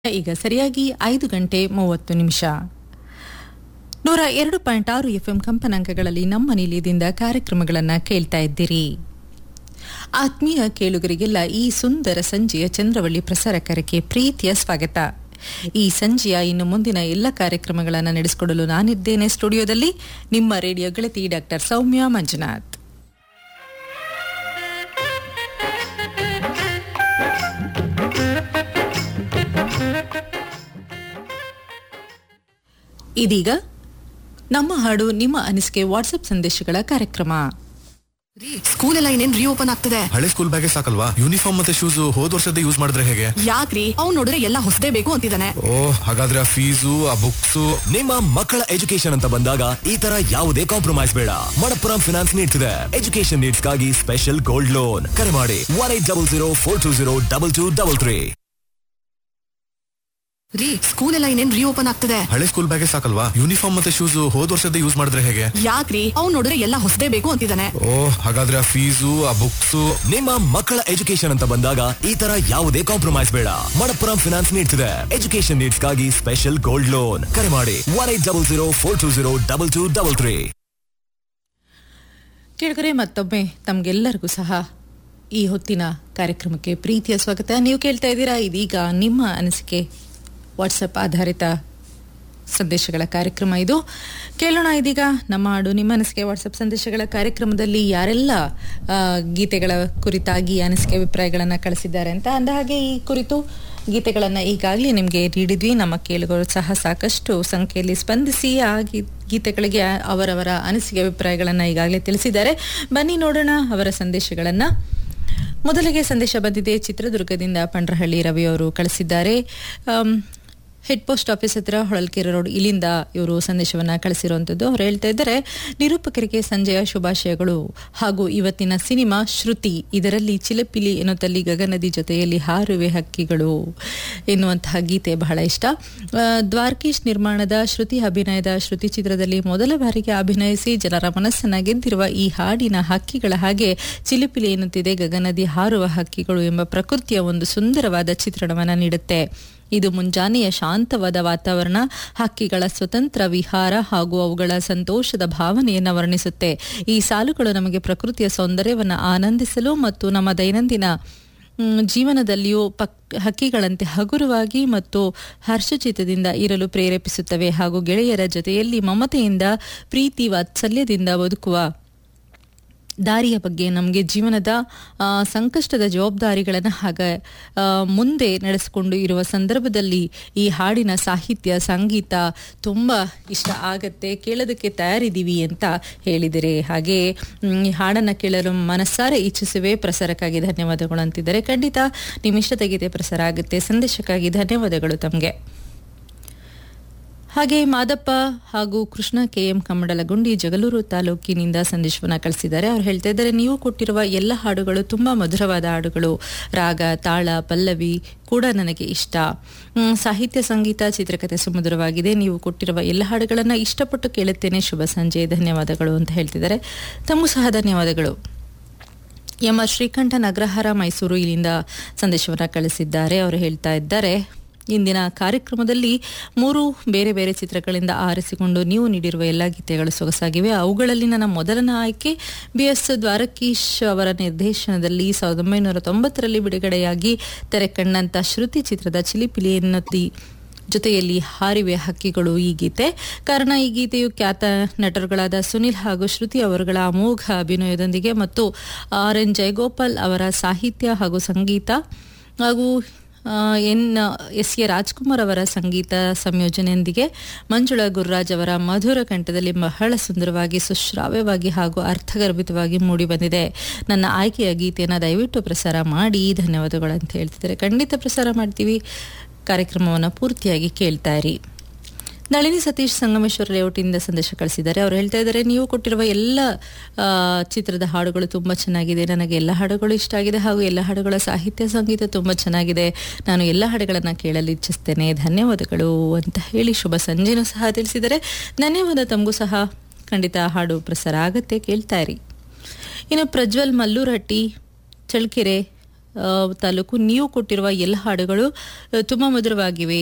ಈಗ ಸರಿಯಾಗಿ ಐದು ಗಂಟೆ ಮೂವತ್ತು ನಿಮಿಷ ನೂರ ಎರಡು ಪಾಯಿಂಟ್ ಆರು ಎಫ್ಎಂ ಕಂಪನಾಂಕಗಳಲ್ಲಿ ನಮ್ಮ ನಿಲಯದಿಂದ ಕಾರ್ಯಕ್ರಮಗಳನ್ನು ಕೇಳ್ತಾ ಇದ್ದೀರಿ ಆತ್ಮೀಯ ಕೇಳುಗರಿಗೆಲ್ಲ ಈ ಸುಂದರ ಸಂಜೆಯ ಚಂದ್ರವಳ್ಳಿ ಪ್ರಸಾರಕರಕ್ಕೆ ಪ್ರೀತಿಯ ಸ್ವಾಗತ ಈ ಸಂಜೆಯ ಇನ್ನು ಮುಂದಿನ ಎಲ್ಲ ಕಾರ್ಯಕ್ರಮಗಳನ್ನು ನಡೆಸಿಕೊಡಲು ನಾನಿದ್ದೇನೆ ಸ್ಟುಡಿಯೋದಲ್ಲಿ ನಿಮ್ಮ ರೇಡಿಯೋ ಗೆಳತಿ ಡಾಕ್ಟರ್ ಸೌಮ್ಯ ಮಂಜುನಾಥ್ ಇದೀಗ ನಮ್ಮ ಹಾಡು ನಿಮ್ಮ ಅನಿಸಿಕೆ ವಾಟ್ಸ್ಆಪ್ ಸಂದೇಶಗಳ ಕಾರ್ಯಕ್ರಮ ರೀ ಸ್ಕೂಲ್ ಎಲ್ಲ ಇನ್ನೇನ್ ರೀಓಪನ್ ಆಗ್ತದೆ ಹಳೆ ಸ್ಕೂಲ್ ಬ್ಯಾಗೆ ಸಾಕಲ್ವಾ ಯೂನಿಫಾರ್ಮ್ ಮತ್ತೆ ಶೂಸ್ ಹೋದ್ ವರ್ಷದ ಯೂಸ್ ಮಾಡಿದ್ರೆ ಹೇಗೆ ಯಾಕ್ರಿ ಅವ್ನ್ ನೋಡಿದ್ರೆ ಎಲ್ಲ ಹೊಸದೇ ಬೇಕು ಅಂತಿದ್ದಾನೆ ಓ ಹಾಗಾದ್ರೆ ಆ ಫೀಸು ಆ ಬುಕ್ಸ್ ನಿಮ್ಮ ಮಕ್ಕಳ ಎಜುಕೇಶನ್ ಅಂತ ಬಂದಾಗ ಈ ತರ ಯಾವುದೇ ಕಾಂಪ್ರಮೈಸ್ ಬೇಡ ಮಣಪ್ಪುರಂ ಫಿನಾನ್ಸ್ ನೀಡ್ತಿದೆ ಎಜುಕೇಶನ್ ನೀಡ್ಸ್ಗಾಗಿ ಸ್ಪೆಷಲ್ ಗೋಲ್ಡ್ ಲೋನ್ ಕರೆ ಮಾಡಿ one eight double zero four two zero double two double three ರೀ ಸ್ಕೂಲ್ ಎಲ್ಲ ಇನ್ನೇನ್ ರೀಓಪನ್ ಆಗ್ತದೆ ಹಳೆ ಸ್ಕೂಲ್ ಬ್ಯಾಗೆ ಸಾಕಲ್ವಾ ಯೂನಿಫಾರ್ಮ್ ಮತ್ತೆ ಶೂಸ್ ಹೋದ್ ವರ್ಷದ ಯೂಸ್ ಮಾಡಿದ್ರೆ ಹೇಗೆ ಯಾಕ್ರಿ ಅವ್ನ್ ನೋಡಿದ್ರೆ ಎಲ್ಲ ಹೊಸದೇ ಬೇಕು ಅಂತಿದ್ದಾನೆ ಓ ಹಾಗಾದ್ರೆ ಆ ಫೀಸು ಆ ಬುಕ್ಸ್ ನಿಮ್ಮ ಮಕ್ಕಳ ಎಜುಕೇಶನ್ ಅಂತ ಬಂದಾಗ ಈ ತರ ಯಾವುದೇ ಕಾಂಪ್ರಮೈಸ್ ಬೇಡ ಮಣಪ್ಪುರಂ ಫಿನಾನ್ಸ್ ನೀಡ್ತಿದೆ ಎಜುಕೇಶನ್ ನೀಡ್ಸ್ಗಾಗಿ ಸ್ಪೆಷಲ್ ಗೋಲ್ಡ್ ಲೋನ್ ಕರೆ ಮಾಡಿ one eight double zero four two zero double two double three ಕೇಳಿದರೆ ಮತ್ತೊಮ್ಮೆ ತಮಗೆಲ್ಲರಿಗೂ ಸಹ ಈ ಹೊತ್ತಿನ ಕಾರ್ಯಕ್ರಮಕ್ಕೆ ಪ್ರೀತಿಯ ಸ್ವಾಗತ ನೀವು ಕೇಳ್ತಾ ಇದ್ದೀರಾ ಇದೀಗ ನಿಮ್ಮ ಅನಿಸಿಕೆ ವಾಟ್ಸಪ್ ಆಧಾರಿತ ಸಂದೇಶಗಳ ಕಾರ್ಯಕ್ರಮ ಇದು ಕೇಳೋಣ ಇದೀಗ ನಮ್ಮ ಹಾಡು ನಿಮ್ಮ ಅನಿಸಿಕೆ ವಾಟ್ಸಪ್ ಸಂದೇಶಗಳ ಕಾರ್ಯಕ್ರಮದಲ್ಲಿ ಯಾರೆಲ್ಲ ಆ, ಗೀತೆಗಳ ಕುರಿತಾಗಿ ಅನಿಸಿಕೆ ಅಭಿಪ್ರಾಯಗಳನ್ನು ಕಳಿಸಿದ್ದಾರೆ ಅಂತ ಅಂದ ಹಾಗೆ ಈ ಕುರಿತು ಗೀತೆಗಳನ್ನು ಈಗಾಗಲೇ ನಿಮಗೆ ನೀಡಿದ್ವಿ ನಮ್ಮ ಕೇಳುಗರು ಸಹ ಸಾಕಷ್ಟು ಸಂಖ್ಯೆಯಲ್ಲಿ ಸ್ಪಂದಿಸಿ ಆ ಗೀ- ಗೀತೆಗಳಿಗೆ ಅವರವರ ಅನಿಸಿಕೆ ಅಭಿಪ್ರಾಯಗಳನ್ನು ಈಗಾಗಲೇ ತಿಳಿಸಿದ್ದಾರೆ ಬನ್ನಿ ನೋಡೋಣ ಅವರ ಸಂದೇಶಗಳನ್ನು ಮೊದಲಿಗೆ ಸಂದೇಶ ಬಂದಿದೆ ಚಿತ್ರದುರ್ಗದಿಂದ ಪಂಡ್ರಹಳ್ಳಿ ರವಿ ಅವರು ಕಳಿಸಿದ್ದಾರೆ ಆಮ್, ಹೆಡ್ ಪೋಸ್ಟ್ ಆಫೀಸ್ ಹತ್ರ ಹೊಳಲ್ಕೆರೆ ರೋಡ್ ಇಲ್ಲಿಂದ ಇವರು ಸಂದೇಶವನ್ನ ಕಳಿಸಿರುವಂಥದ್ದು ಅವ್ರು ಹೇಳ್ತಾ ಇದ್ದಾರೆ ನಿರೂಪಕರಿಗೆ ಸಂಜೆಯ ಶುಭಾಶಯಗಳು ಹಾಗೂ ಇವತ್ತಿನ ಸಿನಿಮಾ ಶ್ರುತಿ ಇದರಲ್ಲಿ ಚಿಲಪಿಲಿ ಎನ್ನುತ್ತಲ್ಲಿ ಗಗನದಿ ಜೊತೆಯಲ್ಲಿ ಹಾರುವೆ ಹಕ್ಕಿಗಳು ಎನ್ನುವಂತಹ ಗೀತೆ ಬಹಳ ಇಷ್ಟ ಆ, ದ್ವಾರಕೀಶ್ ನಿರ್ಮಾಣದ ಶ್ರುತಿ ಅಭಿನಯದ ಶ್ರುತಿ ಚಿತ್ರದಲ್ಲಿ ಮೊದಲ ಬಾರಿಗೆ ಅಭಿನಯಿಸಿ ಜನರ ಮನಸ್ಸನ್ನ ಗೆದ್ದಿರುವ ಈ ಹಾಡಿನ ಹಕ್ಕಿಗಳ ಹಾಗೆ ಚಿಲಿಪಿಲಿ ಎನ್ನುತ್ತಿದೆ ಗಗನದಿ ಹಾರುವ ಹಕ್ಕಿಗಳು ಎಂಬ ಪ್ರಕೃತಿಯ ಒಂದು ಸುಂದರವಾದ ಚಿತ್ರಣವನ್ನ ನೀಡುತ್ತೆ ಇದು ಮುಂಜಾನೆಯ ಶಾಂತವಾದ ವಾತಾವರಣ ಹಕ್ಕಿಗಳ ಸ್ವತಂತ್ರ ವಿಹಾರ ಹಾಗೂ ಅವುಗಳ ಸಂತೋಷದ ಭಾವನೆಯನ್ನು ವರ್ಣಿಸುತ್ತೆ ಈ ಸಾಲುಗಳು ನಮಗೆ ಪ್ರಕೃತಿಯ ಸೌಂದರ್ಯವನ್ನು ಆನಂದಿಸಲು ಮತ್ತು ನಮ್ಮ ದೈನಂದಿನ ಮ್, ಜೀವನದಲ್ಲಿಯೂ ಪಕ್ ಹಕ್ಕಿಗಳಂತೆ ಹಗುರವಾಗಿ ಮತ್ತು ಹರ್ಷಚಿತ್ತದಿಂದ ಇರಲು ಪ್ರೇರೇಪಿಸುತ್ತವೆ ಹಾಗೂ ಗೆಳೆಯರ ಜೊತೆಯಲ್ಲಿ ಮಮತೆಯಿಂದ ಪ್ರೀತಿ ವಾತ್ಸಲ್ಯದಿಂದ ಬದುಕುವ ದಾರಿಯ ಬಗ್ಗೆ ನಮಗೆ ಜೀವನದ ಆ, ಸಂಕಷ್ಟದ ಜವಾಬ್ದಾರಿಗಳನ್ನು ಹಾಗೆ ಆ, ಮುಂದೆ ನಡೆಸಿಕೊಂಡು ಇರುವ ಸಂದರ್ಭದಲ್ಲಿ ಈ ಹಾಡಿನ ಸಾಹಿತ್ಯ ಸಂಗೀತ ತುಂಬ ಇಷ್ಟ ಆಗತ್ತೆ ಕೇಳೋದಕ್ಕೆ ತಯಾರಿದ್ದೀವಿ ಅಂತ ಹೇಳಿದರೆ ಹಾಗೆ ಮ್, ಈ ಹಾಡನ್ನು ಕೇಳಲು ಮನಸ್ಸಾರೆ ಇಚ್ಛಿಸುವೆ ಪ್ರಸಾರಕ್ಕಾಗಿ ಧನ್ಯವಾದಗಳು ಅಂತಿದ್ದಾರೆ ಖಂಡಿತ ನಿಮ್ಮ ಇಷ್ಟದ ಗೀತೆ ಪ್ರಸಾರ ಆಗುತ್ತೆ ಸಂದೇಶಕ್ಕಾಗಿ ಧನ್ಯವಾದಗಳು ತಮಗೆ ಹಾಗೆ ಮಾದಪ್ಪ ಹಾಗೂ ಕೃಷ್ಣ ಕೆಎಂ ಕಮ್ಮಡಲಗುಂಡಿ ಜಗಲೂರು ತಾಲೂಕಿನಿಂದ ಸಂದೇಶವನ್ನ ಕಳಿಸಿದ್ದಾರೆ ಅವ್ರು ಹೇಳ್ತಾ ಇದ್ದಾರೆ ನೀವು ಕೊಟ್ಟಿರುವ ಎಲ್ಲ ಹಾಡುಗಳು ತುಂಬಾ ಮಧುರವಾದ ಹಾಡುಗಳು ರಾಗ ತಾಳ ಪಲ್ಲವಿ ಕೂಡ ನನಗೆ ಇಷ್ಟ ಮ್, ಸಾಹಿತ್ಯ ಸಂಗೀತ ಚಿತ್ರಕಥೆ ಸುಮಧುರವಾಗಿದೆ ನೀವು ಕೊಟ್ಟಿರುವ ಎಲ್ಲ ಹಾಡುಗಳನ್ನು ಇಷ್ಟಪಟ್ಟು ಕೇಳುತ್ತೇನೆ ಶುಭ ಸಂಜೆ ಧನ್ಯವಾದಗಳು ಅಂತ ಹೇಳ್ತಿದ್ದಾರೆ ತಮಗೂ ಸಹ ಧನ್ಯವಾದಗಳು ಎಂ ಆರ್ ಶ್ರೀಕಂಠ ನಗರಹಾರ ಮೈಸೂರು ಇಲ್ಲಿಂದ ಸಂದೇಶವನ್ನು ಕಳಿಸಿದ್ದಾರೆ ಅವರು ಹೇಳ್ತಾ ಇದ್ದಾರೆ ಇಂದಿನ ಕಾರ್ಯಕ್ರಮದಲ್ಲಿ ಮೂರು ಬೇರೆ ಬೇರೆ ಚಿತ್ರಗಳಿಂದ ಆರಿಸಿಕೊಂಡು ನೀವು ನೀಡಿರುವ ಎಲ್ಲ ಗೀತೆಗಳು ಸೊಗಸಾಗಿವೆ ಅವುಗಳಲ್ಲಿ ನನ್ನ ಮೊದಲನ ಆಯ್ಕೆ ಬಿ ಎಸ್ ದ್ವಾರಕೀಶ್ ಅವರ ನಿರ್ದೇಶನದಲ್ಲಿ ಸಾವಿರದ ಒಂಬೈನೂರ ತೊಂಬತ್ತರಲ್ಲಿ ಬಿಡುಗಡೆಯಾಗಿ ತೆರೆ ಕಂಡಂತ ಶ್ರುತಿ ಚಿತ್ರದ ಚಿಲಿಪಿಲಿ ಎನ್ನುತ್ತಿ ಜೊತೆಯಲ್ಲಿ ಹಾರಿವೆ ಹಕ್ಕಿಗಳು ಈ ಗೀತೆ ಕಾರಣ ಈ ಗೀತೆಯು ಖ್ಯಾತ ನಟರುಗಳಾದ ಸುನಿಲ್ ಹಾಗೂ ಶ್ರುತಿ ಅವರುಗಳ ಅಮೋಘ ಅಭಿನಯದೊಂದಿಗೆ ಮತ್ತು ಆರ್ ಎನ್ ಜಯಗೋಪಾಲ್ ಅವರ ಸಾಹಿತ್ಯ ಹಾಗೂ ಸಂಗೀತ ಹಾಗೂ ಆ, ಎನ್ ಎಸ್ ಎ ರಾಜ್ಕುಮಾರ್ ಅವರ ಸಂಗೀತ ಸಂಯೋಜನೆಯೊಂದಿಗೆ ಮಂಜುಳಾ ಗುರುರಾಜ್ ಅವರ ಮಧುರ ಕಂಠದಲ್ಲಿ ಬಹಳ ಸುಂದರವಾಗಿ ಸುಶ್ರಾವ್ಯವಾಗಿ ಹಾಗೂ ಅರ್ಥಗರ್ಭಿತವಾಗಿ ಮೂಡಿಬಂದಿದೆ ನನ್ನ ಆಯ್ಕೆಯ ಗೀತೆಯನ್ನು ದಯವಿಟ್ಟು ಪ್ರಸಾರ ಮಾಡಿ ಧನ್ಯವಾದಗಳು ಅಂತ ಹೇಳ್ತಿದ್ದಾರೆ ಖಂಡಿತ ಪ್ರಸಾರ ಮಾಡ್ತೀವಿ ಕಾರ್ಯಕ್ರಮವನ್ನು ಪೂರ್ತಿಯಾಗಿ ಕೇಳ್ತಾ ಇರಿ ನಳಿನಿ ಸತೀಶ್ ಸಂಗಮೇಶ್ವರ ಲೇಔಟಿಂದ ಸಂದೇಶ ಕಳಿಸಿದ್ದಾರೆ ಅವರು ಹೇಳ್ತಾ ಇದ್ದಾರೆ ನೀವು ಕೊಟ್ಟಿರುವ ಎಲ್ಲ ಆ, ಚಿತ್ರದ ಹಾಡುಗಳು ತುಂಬ ಚೆನ್ನಾಗಿದೆ ನನಗೆ ಎಲ್ಲ ಹಾಡುಗಳು ಇಷ್ಟ ಆಗಿದೆ ಹಾಗೂ ಎಲ್ಲ ಹಾಡುಗಳ ಸಾಹಿತ್ಯ ಸಂಗೀತ ತುಂಬ ಚೆನ್ನಾಗಿದೆ ನಾನು ಎಲ್ಲ ಹಾಡುಗಳನ್ನು ಕೇಳಲು ಇಚ್ಛಿಸ್ತೇನೆ ಧನ್ಯವಾದಗಳು ಅಂತ ಹೇಳಿ ಶುಭ ಸಂಜೆನೂ ಸಹ ತಿಳಿಸಿದ್ದಾರೆ ಧನ್ಯವಾದ ತಮಗೂ ಸಹ ಖಂಡಿತ ಹಾಡು ಪ್ರಸಾರ ಆಗತ್ತೆ ಕೇಳ್ತಾ ಇರಿ ಇನ್ನು ಪ್ರಜ್ವಲ್ ಮಲ್ಲೂರಹಟ್ಟಿ ಚಳ್ಕೆರೆ ಆ, ತಾಲೂಕು ನೀವು ಕೊಟ್ಟಿರುವ ಎಲ್ಲ ಹಾಡುಗಳು ಆ, ತುಂಬಾ ಮಧುರವಾಗಿವೆ